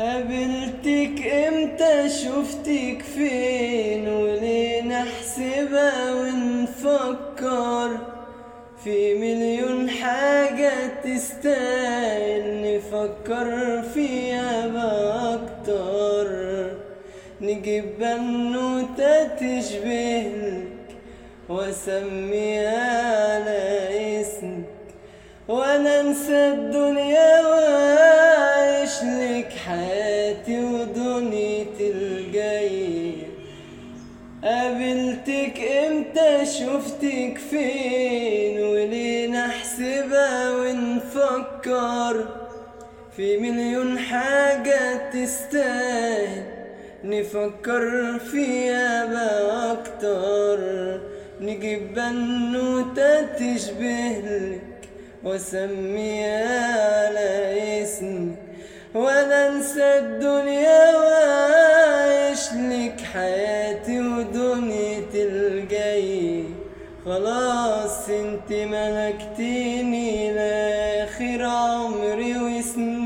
قابلتك امتى شفتك فين وليه نحسبها ونفكر في مليون حاجة تستاهل نفكر فيها بأكتر نجيب بنوتة تشبهلك واسميها على اسمك وانا انسى الدنيا واعيش لك حياتي ودنيتي الجاية قابلتك امتى شفتك فين وليه نحسبها ونفكر في مليون حاجة تستاهل نفكر فيها بأكتر نجيب بنوتة تشبهلك واسميها على اسمك ولا انسى الدنيا واعيش لك حياتي ودنيتي الجاي خلاص انت ملكتيني لاخر عمري وسنين